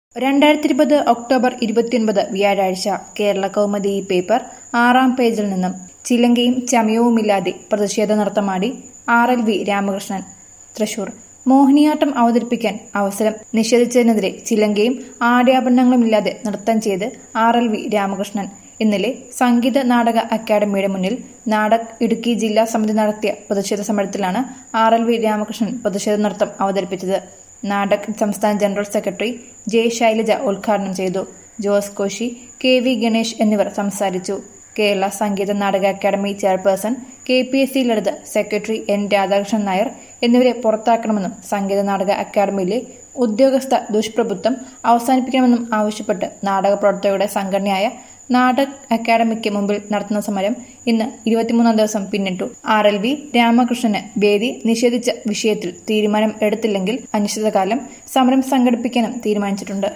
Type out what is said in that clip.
രണ്ടായിരത്തി ഇരുപത് ഒക്ടോബർ ഇരുപത്തിയൊൻപത് വ്യാഴാഴ്ച കേരള കൗമുദി ഈ പേപ്പർ ആറാം പേജിൽ നിന്നും ചിലങ്കയും ചമയവുമില്ലാതെ പ്രതിഷേധ നൃത്തമാടി R L V Ramakrishnan Thrissur Mohiniyattam അവതരിപ്പിക്കാൻ അവസരം നിഷേധിച്ചതിനെതിരെ ചിലങ്കയും ആടയാഭരണങ്ങളുമില്ലാതെ നൃത്തം ചെയ്ത് ആർ എൽ വി രാമകൃഷ്ണൻ ഇന്നലെ സംഗീത നാടക അക്കാദമിയുടെ മുന്നിൽ നാടക് ഇടുക്കി ജില്ലാ സമിതി നടത്തിയ പ്രതിഷേധ സമരത്തിലാണ് ആർ എൽ വി രാമകൃഷ്ണൻ പ്രതിഷേധ നൃത്തം അവതരിപ്പിച്ചത് നാടക് സംസ്ഥാന ജനറൽ സെക്രട്ടറി ജെ ശൈലജ ഉദ്ഘാടനം ചെയ്തു ജോസ് കോശി കെ വി ഗണേഷ് എന്നിവർ സംസാരിച്ചു Kerala Sangeetha Nataka academy chairperson K P S C Lalith secretary N Radhakrishnan Nair എന്നിവരെ പുറത്താക്കണമെന്നും സംഗീത നാടക അക്കാദമിയിലെ ഉദ്യോഗസ്ഥ ദുഷ്പ്രഭുത്വം അവസാനിപ്പിക്കണമെന്നും ആവശ്യപ്പെട്ട് നാടക പ്രവർത്തകരുടെ സംഘടനയായ നാടക് അക്കാദമിക്ക് മുമ്പിൽ നടത്തുന്ന സമരം ഇന്ന് ഇരുപത്തിമൂന്നാം ദിവസം പിന്നിട്ടു ആർ എൽ വി രാമകൃഷ്ണന് വേദി നിഷേധിച്ച വിഷയത്തിൽ തീരുമാനം എടുത്തില്ലെങ്കിൽ അനിശ്ചിതകാലം സമരം സംഘടിപ്പിക്കാനും തീരുമാനിച്ചിട്ടുണ്ട്